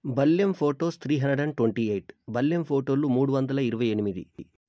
బల్లెం photos three hundred and twenty eight Ballem ఫోటోలు మూడు వందల ఇరవై ఎనిమిది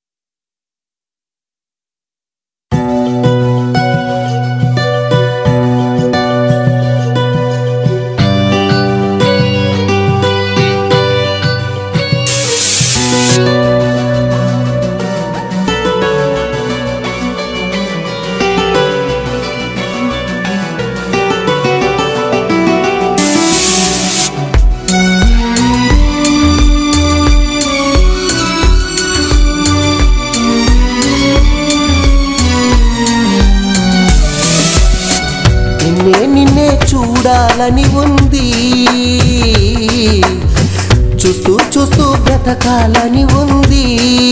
నిన్నే నిన్నే చూడాలని ఉంది చూస్తూ చూస్తూ బ్రతకాలని ఉంది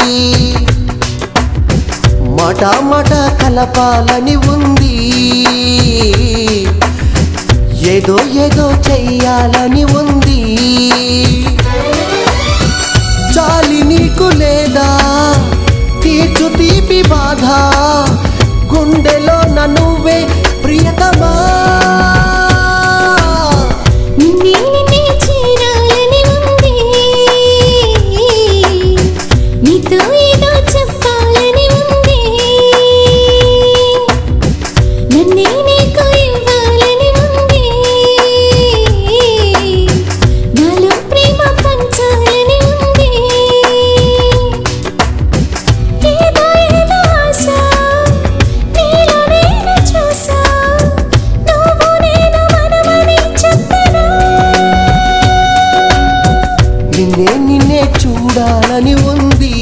మాట మాట కలపాలని ఉంది ఏదో ఏదో చెయ్యాలని ఉంది చాలి నీకు లేదా తీర్చు తీపి బాధ గుండెలో నన్నువే ప్రియతమా నిన్నే నిన్నే చేరాలని ఉంది నీతో ఏదో చెప్పాలని ఉంది నన్నే నీకు ఇవ్వాలని ఉంది నాలో ప్రేమ పంచాలని ఉంది ఏదో ఏదో ఆశ నీలో నేను చూసా నువ్వు నేను మనమని చెప్పనా నిన్నే నిన్నే చూడాలని ఉంది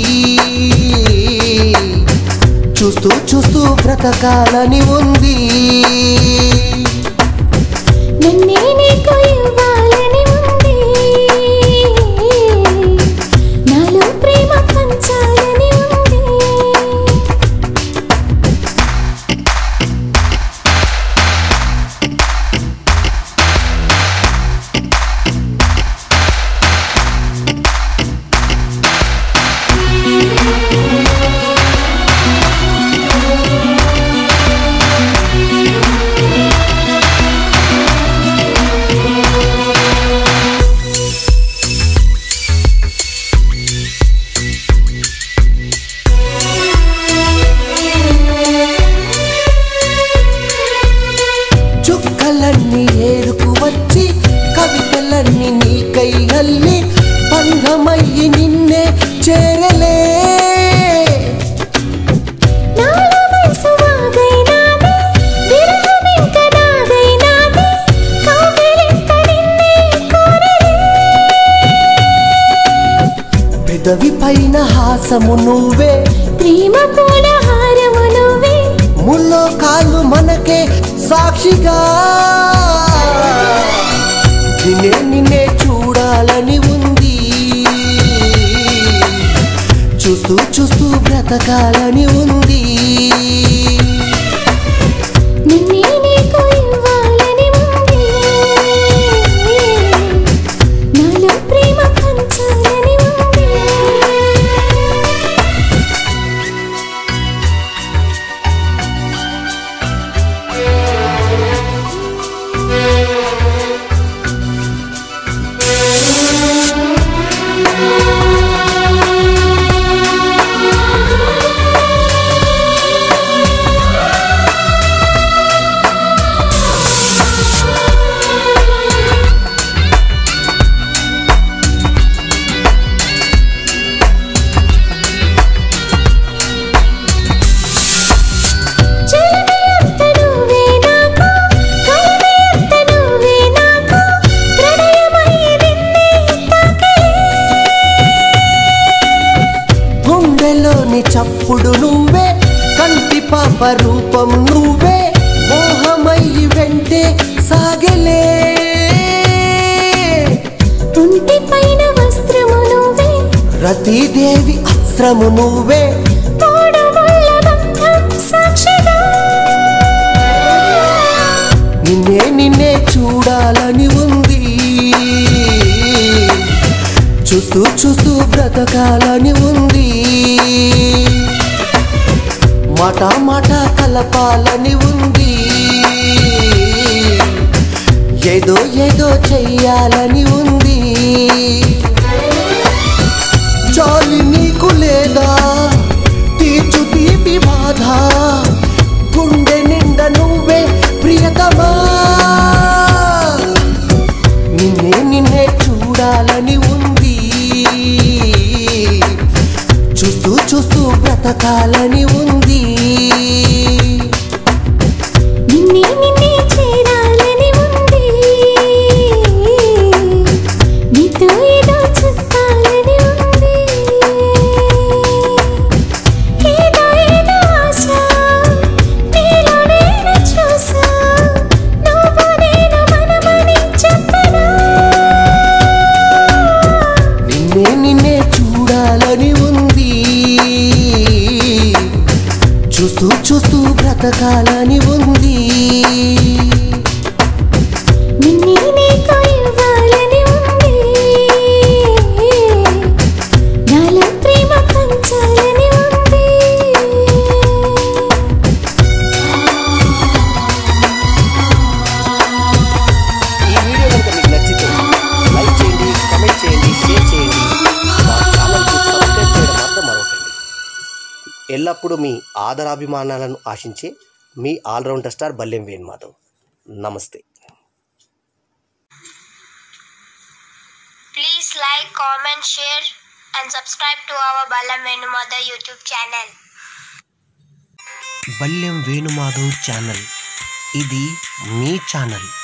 చూస్తూ చూస్తూ బ్రతకాలని ఉంది నన్నే నీకు ఇవ్వాలని ఉంది నాలో ప్రేమ పంచాలని ఉంది చుక్కలన్నీ ఏరుకు వచ్చి కవితలన్నీ నీకై అల్లి బంధమయ్యి నిన్నే చేరలే నాలో మనసు వాగైనాది విరహం ఇంక నాదైనాది కౌగిలింత నిన్నే కోరలే పెదవి పైన హాసము నువ్వే ప్రేమ పూల హారము నువ్వే ముల్లో కాళ్ళు మనకే సాక్షిగా నిన్నే నిన్నే చూడాలని ఉంది చూస్తూ చూస్తూ బ్రతకాలని ఉంది నిన్నే నీకు ఇవ్వాలని ఉంది నాలో ప్రేమ పంచాలని ఉంది చెలిమి అంత నువ్వే నాకు కలవి అంత నువ్వే నాకు ప్రణయమై నిన్నే తాకలే గుండెలోని చప్పుడు నువ్వే కంటి పాప రూపం నువ్వే మోహమయ్యి వెంటే సాగలే ఒంటి పైన వస్త్రము నువ్వే రతీదేవి అస్త్రము నువ్వే తోడు ముళ్ళ బంధం సాక్షిగా నిన్నే నిన్నే చూడాలని ఉంది చూస్తూ చూస్తూ బ్రతకాలని ఉంది మాట మాట కలపాలని ఉంది ఏదో ఏదో చెయ్యాలని ఉంది నిన్నే చూడాలని ఉంది చూస్తూ చూస్తూ బ్రతకాలని ఉంది నిన్నే నిన్నే చేరాలని ఉంది నీతో ఏదో చెప్పాలని ఉంది ఏదో ఏదో ఆశ నీలో నేను చూసా నువ్వు నేను మనమని చెప్పనా నిన్నే నిన్నే చూడాలని ఉంది చూస్తూ చూస్తూ బ్రతకాలని ఉంది నిన్నే నీకు ఇవ్వాలని ఉంది నాలో ప్రేమ పంచాలని ఉంది ఈ వీడియో కనుక మీకు నచ్చితే లైక్ చేయండి కమెంట్ చేయండి షేర్ చేయండి మా ఛానల్కు సబ్స్క్రైబ్ చేయడం మాత్రం మరొకండి ఎల్లప్పుడూ మీ ఆదరాభిమానాలను ఆశించే మీ ఆల్రౌండర్ స్టార్ బల్లెం వేణుమాధవ్ నమస్తే Please like, comment, share, and subscribe to our Balam Venumada YouTube channel. Ballem Venumadhav channel ఇది మీ ఛానల్